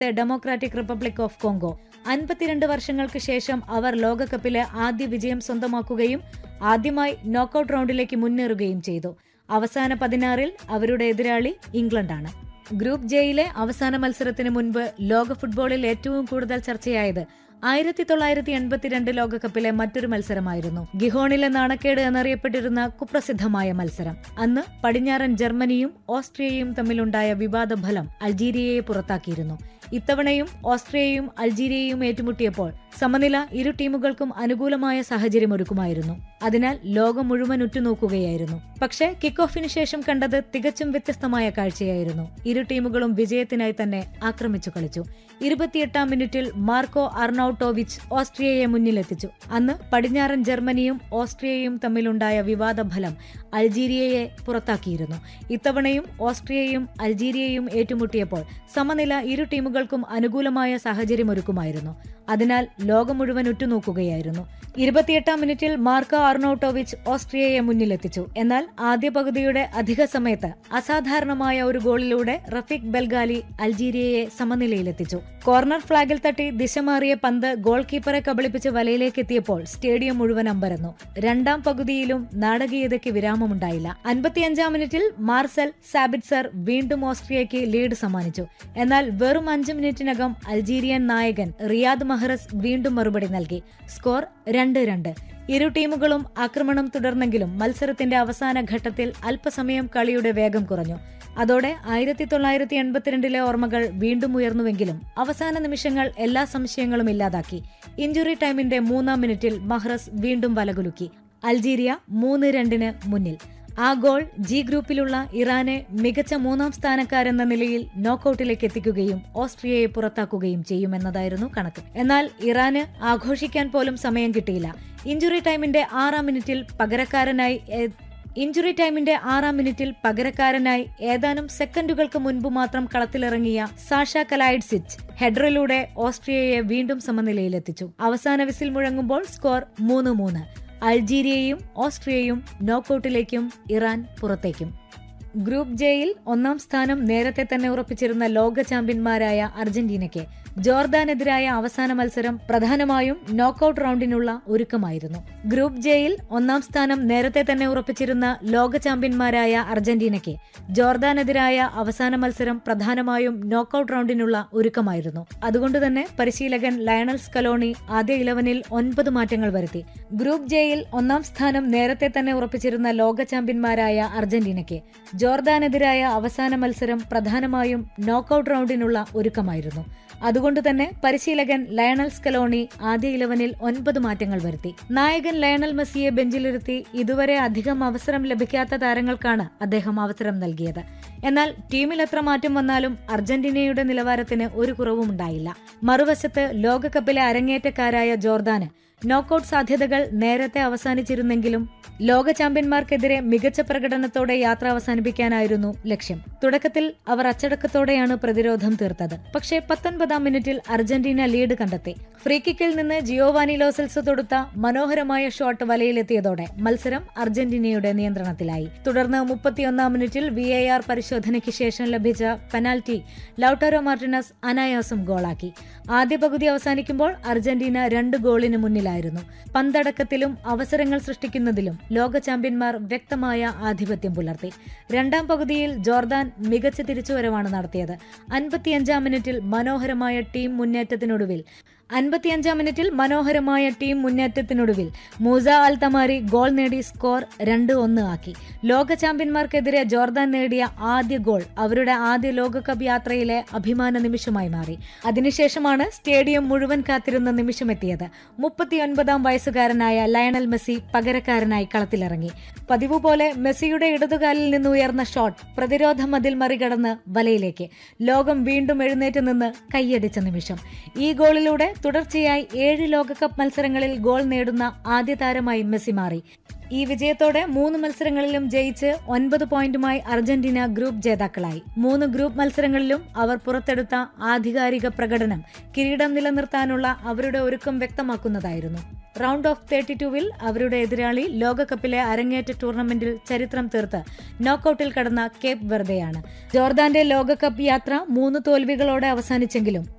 democratic republic of Congo അൻപത്തിരണ്ട് വർഷങ്ങൾക്ക് ശേഷം അവർ ലോകകപ്പിലെ ആദ്യ വിജയം സ്വന്തമാക്കുകയും ആദ്യമായി നോക്കൌട്ട് റൗണ്ടിലേക്ക് മുന്നേറുകയും ചെയ്തു അവസാന പതിനാറിൽ അവരുടെ എതിരാളി ഇംഗ്ലണ്ടാണ് ഗ്രൂപ്പ് ജെയിലെ അവസാന മത്സരത്തിന് മുൻപ് ലോക ഫുട്ബോളിൽ ഏറ്റവും കൂടുതൽ ചർച്ചയായത് ആയിരത്തി തൊള്ളായിരത്തി എൺപത്തിരണ്ട് ലോകകപ്പിലെ മറ്റൊരു മത്സരമായിരുന്നു ഗിഹോണിലെ നാണക്കേട് എന്നറിയപ്പെട്ടിരുന്ന കുപ്രസിദ്ധമായ മത്സരം അന്ന് പടിഞ്ഞാറൻ ജർമ്മനിയും ഓസ്ട്രിയയും തമ്മിലുണ്ടായ വിവാദ ഫലം അൾജീരിയയെ പുറത്താക്കിയിരുന്നു ഇത്തവണയും ഓസ്ട്രിയയും അൾജീരിയയും ഏറ്റുമുട്ടിയപ്പോൾ സമനില ഇരു ടീമുകൾക്കും അനുകൂലമായ സാഹചര്യമൊരുക്കുമായിരുന്നു അതിനാൽ ലോകം മുഴുവൻ ഉറ്റുനോക്കുകയായിരുന്നു പക്ഷേ കിക്ക് ഓഫിന് ശേഷം കണ്ടത് തികച്ചും വ്യത്യസ്തമായ കാഴ്ചയായിരുന്നു ഇരു ടീമുകളും വിജയത്തിനായി തന്നെ ആക്രമിച്ചു കളിച്ചു ഇരുപത്തിയെട്ടാം മിനിറ്റിൽ മാർക്കോ അർണൌട്ടോവിച്ച് ഓസ്ട്രിയയെ മുന്നിലെത്തിച്ചു അന്ന് പടിഞ്ഞാറൻ ജർമ്മനിയും ഓസ്ട്രിയയും തമ്മിലുണ്ടായ വിവാദ ഫലം അൾജീരിയയെ പുറത്താക്കിയിരുന്നു ഇത്തവണയും ഓസ്ട്രിയയും അൾജീരിയയും ഏറ്റുമുട്ടിയപ്പോൾ സമനില ഇരു ടീമുകൾക്കും അനുകൂലമായ സാഹചര്യമൊരുക്കുമായിരുന്നു അതിനാൽ ലോകം മുഴുവൻ ഉറ്റുനോക്കുകയായിരുന്നു ഇരുപത്തിയെട്ടാം മിനിറ്റിൽ മാർക്കോ അർണൌട്ടോവിച്ച് ഓസ്ട്രിയയെ മുന്നിലെത്തിച്ചു എന്നാൽ ആദ്യ പകുതിയുടെ അധിക സമയത്ത് അസാധാരണമായ ഒരു ഗോളിലൂടെ റഫീഖ് ബെൽഗാലി അൾജീരിയയെ സമനിലയിലെത്തിച്ചു കോർണർ ഫ്ളാഗിൽ തട്ടി ദിശ മാറിയ പന്ത് ഗോൾ കീപ്പറെ കബളിപ്പിച്ച് വലയിലേക്ക് എത്തിയപ്പോൾ സ്റ്റേഡിയം മുഴുവൻ അമ്പരന്നു രണ്ടാം പകുതിയിലും നാടകീയതയ്ക്ക് വിരാമമുണ്ടായില്ല അൻപത്തിയഞ്ചാം മിനിറ്റിൽ മാർസൽ സാബിറ്റ്സർ വീണ്ടും ഓസ്ട്രിയയ്ക്ക് ലീഡ് സമ്മാനിച്ചു എന്നാൽ വെറും അഞ്ച് മിനിറ്റിനകം അൾജീരിയൻ നായകൻ റിയാദ് മഹ്റസ് വീണ്ടും മറുപടി നൽകി സ്കോർ രണ്ട് രണ്ട് ഇരു ടീമുകളും ആക്രമണം തുടർന്നെങ്കിലും മത്സരത്തിന്റെ അവസാന ഘട്ടത്തിൽ അല്പസമയം കളിയുടെ വേഗം കുറഞ്ഞു അതോടെ ആയിരത്തി തൊള്ളായിരത്തി എൺപത്തിരണ്ടിലെ ഓർമ്മകൾ വീണ്ടും ഉയർന്നുവെങ്കിലും അവസാന നിമിഷങ്ങൾ എല്ലാ സംശയങ്ങളും ഇല്ലാതാക്കി ഇഞ്ചുറി ടൈമിന്റെ മൂന്നാം മിനിറ്റിൽ മഹ്റസ് വീണ്ടും വലകുലുക്കി അൾജീരിയ മൂന്ന് രണ്ടിന് മുന്നിൽ ആ ഗോൾ ജി ഗ്രൂപ്പിലുള്ള ഇറാനെ മികച്ച മൂന്നാം സ്ഥാനക്കാരെന്ന നിലയിൽ നോക്കൌട്ടിലേക്ക് എത്തിക്കുകയും ഓസ്ട്രിയയെ പുറത്താക്കുകയും ചെയ്യുമെന്നതായിരുന്നു കണക്ക് എന്നാൽ ഇറാന് ആഘോഷിക്കാൻ പോലും സമയം കിട്ടിയില്ല ഇഞ്ചുറി ടൈമിന്റെ ആറാം മിനിറ്റിൽ പകരക്കാരനായി എ- ഇഞ്ചുറി ടൈമിന്റെ ആറാം മിനിറ്റിൽ പകരക്കാരനായി ഏതാനും സെക്കൻഡുകൾക്ക് മുൻപ് മാത്രം കളത്തിലിറങ്ങിയ സാഷ കലായിഡ്സിച്ച് ഹെഡറിലൂടെ ഓസ്ട്രിയയെ വീണ്ടും സമനിലയിലെത്തിച്ചു അവസാന വിസിൽ മുഴങ്ങുമ്പോൾ സ്കോർ മൂന്ന് മൂന്ന് അൾജീരിയയും ഓസ്ട്രിയയും നോക്കൌട്ടിലേക്കും ഇറാൻ പുറത്തേക്കും ഗ്രൂപ്പ് ജെയിൽ ഒന്നാം സ്ഥാനം നേരത്തെ തന്നെ ഉറപ്പിച്ചിരുന്ന ലോക ചാമ്പ്യന്മാരായ അർജന്റീനയ്ക്ക് ജോർദാനെതിരായ അവസാന മത്സരം പ്രധാനമായും നോക്കൌട്ട് റൗണ്ടിനുള്ള ഒരുക്കമായിരുന്നു ഗ്രൂപ്പ് ജെയിൽ ഒന്നാം സ്ഥാനം നേരത്തെ തന്നെ ഉറപ്പിച്ചിരുന്ന ലോക ചാമ്പ്യന്മാരായ അർജന്റീനയ്ക്ക് ജോർദാനെതിരായ അവസാന മത്സരം പ്രധാനമായും നോക്കൌട്ട് റൗണ്ടിനുള്ള ഒരുക്കമായിരുന്നു അതുകൊണ്ടുതന്നെ പരിശീലകൻ ലയണൽ സ്കലോണി ആദ്യ ഇലവനിൽ ഒൻപത് മാറ്റങ്ങൾ വരുത്തി ഗ്രൂപ്പ് ജെയിൽ ഒന്നാം സ്ഥാനം നേരത്തെ തന്നെ ഉറപ്പിച്ചിരുന്ന ലോക ചാമ്പ്യന്മാരായ അർജന്റീനയ്ക്ക് ജോർദാനെതിരായ അവസാന മത്സരം പ്രധാനമായും നോക്കൌട്ട് റൗണ്ടിനുള്ള ഒരുക്കമായിരുന്നു അതുകൊണ്ട് തന്നെ പരിശീലകൻ ലയണൽ സ്കലോണി ആദ്യ ഇലവനിൽ ഒൻപത് മാറ്റങ്ങൾ വരുത്തി നായകൻ ലയണൽ മെസ്സിയെ ബെഞ്ചിലിരുത്തി ഇതുവരെ അധികം അവസരം ലഭിക്കാത്ത താരങ്ങൾക്കാണ് അദ്ദേഹം അവസരം നൽകിയത് എന്നാൽ ടീമിൽ എത്ര മാറ്റം വന്നാലും അർജന്റീനയുടെ നിലവാരത്തിന് ഒരു കുറവും ഉണ്ടായില്ല മറുവശത്ത് ലോകകപ്പിലെ അരങ്ങേറ്റക്കാരായ ജോർദാന് നോക്കൌട്ട് സാധ്യതകൾ നേരത്തെ അവസാനിച്ചിരുന്നെങ്കിലും ലോക ചാമ്പ്യന്മാർക്കെതിരെ മികച്ച പ്രകടനത്തോടെ യാത്ര അവസാനിപ്പിക്കാനായിരുന്നു ലക്ഷ്യം തുടക്കത്തിൽ അവർ അച്ചടക്കത്തോടെയാണ് പ്രതിരോധം തീർത്തത് പക്ഷേ പത്തൊൻപതാം മിനിറ്റിൽ അർജന്റീന ലീഡ് കണ്ടെത്തി ഫ്രീ കിക്കിൽ നിന്ന് ജിയോവാനി ലോസൽസ് തൊടുത്ത മനോഹരമായ ഷോട്ട് വലയിലെത്തിയതോടെ മത്സരം അർജന്റീനയുടെ നിയന്ത്രണത്തിലായി തുടർന്ന് മുപ്പത്തിയൊന്നാം മിനിറ്റിൽ വി എ ആർ പരിശോധനയ്ക്ക് ശേഷം ലഭിച്ച പെനാൽറ്റി ലൌട്ടാരോ മാർട്ടിനസ് അനായാസം ഗോളാക്കി ആദ്യ പകുതി അവസാനിക്കുമ്പോൾ അർജന്റീന രണ്ട് ഗോളിന് മുന്നിലായിരുന്നു പന്തടക്കത്തിലും അവസരങ്ങൾ സൃഷ്ടിക്കുന്നതിലും ലോക ചാമ്പ്യന്മാർ വ്യക്തമായ ആധിപത്യം പുലർത്തി രണ്ടാം പകുതിയിൽ ജോർദാൻ മികച്ച തിരിച്ചുവരവാണ് നടത്തിയത് അൻപത്തിയഞ്ചാം മിനിറ്റിൽ മനോഹരമായ ടീം മുന്നേറ്റത്തിനൊടുവിൽ അൻപത്തിയഞ്ചാം മിനിറ്റിൽ മനോഹരമായ ടീം മുന്നേറ്റത്തിനൊടുവിൽ മൂസ അൽ തമാരി ഗോൾ നേടി സ്കോർ രണ്ട് ഒന്ന് ആക്കി ലോക ചാമ്പ്യന്മാർക്കെതിരെ ജോർദാൻ നേടിയ ആദ്യ ഗോൾ അവരുടെ ആദ്യ ലോകകപ്പ് യാത്രയിലെ അഭിമാന നിമിഷമായി മാറി അതിനുശേഷമാണ് സ്റ്റേഡിയം മുഴുവൻ കാത്തിരുന്ന നിമിഷമെത്തിയത് മുപ്പത്തിയൊൻപതാം വയസ്സുകാരനായ ലയണൽ മെസ്സി പകരക്കാരനായി കളത്തിലിറങ്ങി പതിവ് പോലെ മെസ്സിയുടെ ഇടതുകാലിൽ നിന്ന് ഉയർന്ന ഷോട്ട് പ്രതിരോധ മതിൽ മറികടന്ന് വലയിലേക്ക് ലോകം വീണ്ടും എഴുന്നേറ്റ് നിന്ന് കൈയടിച്ച നിമിഷം ഈ ഗോളിലൂടെ തുടർച്ചയായി ഏഴ് ലോകകപ്പ് മത്സരങ്ങളിൽ ഗോൾ നേടുന്ന ആദ്യ താരമായി മെസ്സി മാറി ഈ വിജയത്തോടെ മൂന്ന് മത്സരങ്ങളിലും ജയിച്ച് ഒൻപത് പോയിന്റുമായി അർജന്റീന ഗ്രൂപ്പ് ജേതാക്കളായി മൂന്ന് ഗ്രൂപ്പ് മത്സരങ്ങളിലും അവർ പുറത്തെടുത്ത ആധികാരിക പ്രകടനം കിരീടം നിലനിർത്താനുള്ള അവരുടെ ഒരുക്കം വ്യക്തമാക്കുന്നതായിരുന്നു റൗണ്ട് ഓഫ് തേർട്ടി ടൂവിൽ അവരുടെ എതിരാളി ലോകകപ്പിലെ അരങ്ങേറ്റ ടൂർണമെന്റിൽ ചരിത്രം തീർത്ത് നോക്കൌട്ടിൽ കടന്ന കേപ്പ് വെർദെയാണ് ജോർദാന്റെ ലോകകപ്പ് യാത്ര മൂന്ന് തോൽവികളോടെ അവസാനിച്ചെങ്കിലും